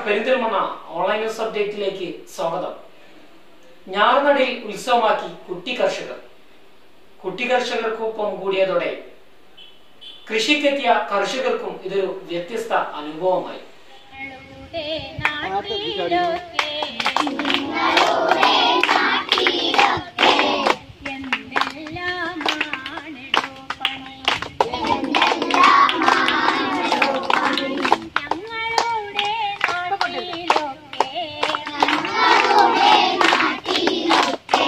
Perinthalmanna online news അപ്ഡേറ്റിലേക്ക് സ്വാഗതം ഞാറുനടിൽ ഉത്സവമാക്കി കുട്ടി കർഷകർ കുട്ടി കർഷകർക്കൊപ്പം കൂടിയതോടെ കൃഷിക്കെത്തിയ കർഷകർക്കും ഇതൊരു വ്യത്യസ്ത അനുഭവമായി നിങ്ങളുടെ നാട്ടിലൊക്കെ എന്തെല്ലാമാണെടോ പണി ഞങ്ങളുടെ നാട്ടിലൊക്കെ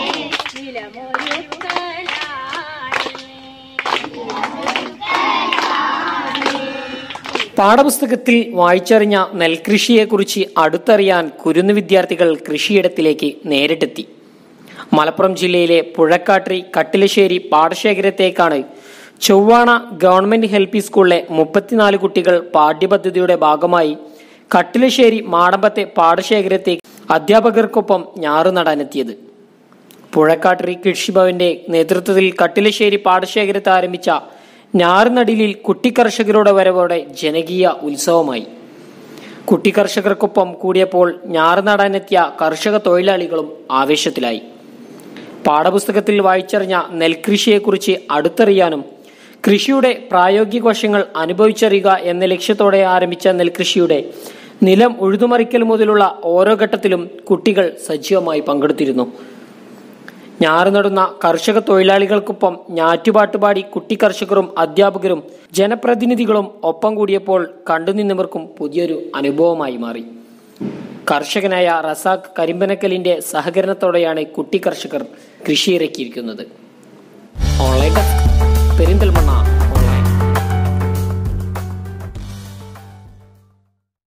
നിലമൊരുക്കലാണ് പാഠപുസ്തകത്തിൽ വായിച്ചറിഞ്ഞ നെൽകൃഷിയെക്കുറിച്ച് അടുത്തറിയാൻ കുരുന്നു വിദ്യാർത്ഥികൾ കൃഷിയിടത്തിലേക്ക് നേരിട്ടെത്തി മലപ്പുറം ജില്ലയിലെ പുഴക്കാട്രി കട്ടിലശ്ശേരി പാടശേഖരത്തേക്കാണ് ചൊവ്വാണ ഗവൺമെന്റ് എൽ പി സ്കൂളിലെ മുപ്പത്തിനാല് കുട്ടികൾ പാഠ്യപദ്ധതിയുടെ ഭാഗമായി കട്ടിലശ്ശേരി മാടമ്പത്തെ പാടശേഖരത്തേക്ക് അധ്യാപകർക്കൊപ്പം ഞാറു നടാനെത്തിയത് പുഴക്കാട്ടിരി കൃഷിഭവന്റെ നേതൃത്വത്തിൽ കട്ടിലശ്ശേരി പാടശേഖരത്ത് ആരംഭിച്ച ഞാറുനടിലിൽ കുട്ടിക്കർഷകരുടെ വരവോടെ ജനകീയ ഉത്സവമായി കുട്ടിക്കർഷകർക്കൊപ്പം കൂടിയപ്പോൾ ഞാറ് നടാനെത്തിയ കർഷക തൊഴിലാളികളും ആവേശത്തിലായി പാഠപുസ്തകത്തിൽ വായിച്ചറിഞ്ഞ നെൽകൃഷിയെക്കുറിച്ച് അടുത്തറിയാനും കൃഷിയുടെ പ്രായോഗിക വശങ്ങൾ അനുഭവിച്ചറിയുക എന്ന ലക്ഷ്യത്തോടെ ആരംഭിച്ച നെൽകൃഷിയുടെ നിലം ഉഴുതുമറിക്കൽ മുതലുള്ള ഓരോ ഘട്ടത്തിലും കുട്ടികൾ സജീവമായി പങ്കെടുത്തിരുന്നു ഞാറ് നടുന്ന കർഷക തൊഴിലാളികൾക്കൊപ്പം ഞാറ്റുപാട്ടുപാടി കുട്ടി കർഷകരും അധ്യാപകരും ജനപ്രതിനിധികളും ഒപ്പം കൂടിയപ്പോൾ കണ്ടുനിന്നവർക്കും പുതിയൊരു അനുഭവമായി മാറി കർഷകനായ റസാഖ് കരിമ്പനക്കലിന്റെ സഹകരണത്തോടെയാണ് കുട്ടി കർഷകർ കൃഷിയിറക്കിയിരിക്കുന്നത് ഓൺലൈൻ ഡെസ്ക് പെരിന്തൽമണ്ണ